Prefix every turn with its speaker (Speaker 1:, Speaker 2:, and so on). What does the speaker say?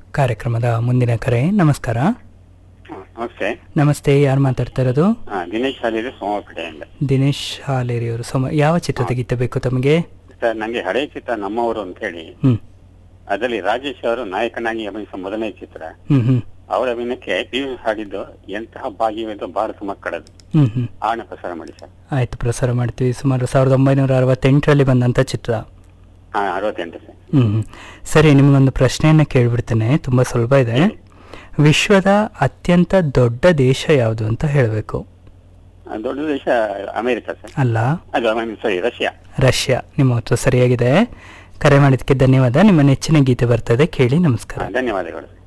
Speaker 1: ಕಾರ್ಯಕ್ರಮದ ಮುಂದಿನ ಕರೆ ನಮಸ್ಕಾರ
Speaker 2: ಹ, ನಮಸ್ತೆ
Speaker 1: ನಮಸ್ತೆ ಯಾರು ಮಾತಾಡ್ತಾ ಇರೋದು
Speaker 2: ಹಾ, ದಿನೇಶ್ ಹಾಲಿರಿ ಸೋಮಪೇಟೆಯಿಂದ
Speaker 1: ದಿನೇಶ್ ಹಾಲೇರಿ ಅವರು ಸೋಮ ಯಾವ ಚಿತ್ರದ ಗೀತೆ ಬೇಕು ತಮಗೆ
Speaker 2: ಸರ್ ನಂಗೆ ಹಳೆಯ ಚಿತ್ರ ನಮ್ಮವರು ಅಂತ ಹೇಳಿ
Speaker 1: ಹ್ಮ್
Speaker 2: ಅದರಲ್ಲಿ ರಾಜೇಶ್ ಅವರು ನಾಯಕನಾಗಿ ಅಭಿನಯಿಸಿದ ಮೊದಲನೇ ಚಿತ್ರ
Speaker 1: ಹ್ಮ್ ಹ್ಮ್
Speaker 2: ಅವರ ಅಭಿನಯಕ್ಕೆ ಪಿ ಯು ಹಾಡಿದ್ದು ಎಂತಹ ಭಾಗ್ಯವಿದ್ದು ಭಾರತ ಮಕ್ಕಳದು
Speaker 1: ಹ್ಮ್ ಹ್ಮ್
Speaker 2: ಆಣ ಪ್ರಸಾರ ಮಾಡಿ ಸರ್
Speaker 1: ಆಯ್ತು ಪ್ರಸಾರ ಮಾಡ್ತೀವಿ ಸುಮಾರು ಸಾವಿರದ ಒಂಬೈನೂರ ಅರವತ್ತೆಂಟರಲ್ಲಿ ಬಂದಂಥ ಚಿತ್ರ
Speaker 2: ಹಾ ಅರವತ್ತೆಂಟು ಸರ್
Speaker 1: ಹ್ಮ್ ಹ್ಮ್. ಸರಿ ನಿಮಗೊಂದು ಪ್ರಶ್ನೆಯನ್ನ ಕೇಳ್ಬಿಡ್ತೇನೆ ತುಂಬಾ ಸುಲಭ ಇದೆ ವಿಶ್ವದ ಅತ್ಯಂತ ದೊಡ್ಡ ದೇಶ ಯಾವುದು ಅಂತ ಹೇಳಬೇಕು
Speaker 2: ಆ, ದೊಡ್ಡ ದೇಶ ಅಮೆರಿಕ ಸರ್
Speaker 1: ಅಲ್ಲ
Speaker 2: ಅದು ಸಾರಿ ರಷ್ಯಾ
Speaker 1: ರಷ್ಯಾ ನಿಮ್ಮ ಉತ್ತರ ಸರಿಯಾಗಿದೆ ಕರೆ ಮಾಡಿದ್ದಕ್ಕೆ ಧನ್ಯವಾದ ನಿಮ್ಮ ನೆಚ್ಚಿನ ಗೀತೆ ಬರ್ತದೆ ಕೇಳಿ ನಮಸ್ಕಾರ
Speaker 2: ಹಾ, ಧನ್ಯವಾದಗಳು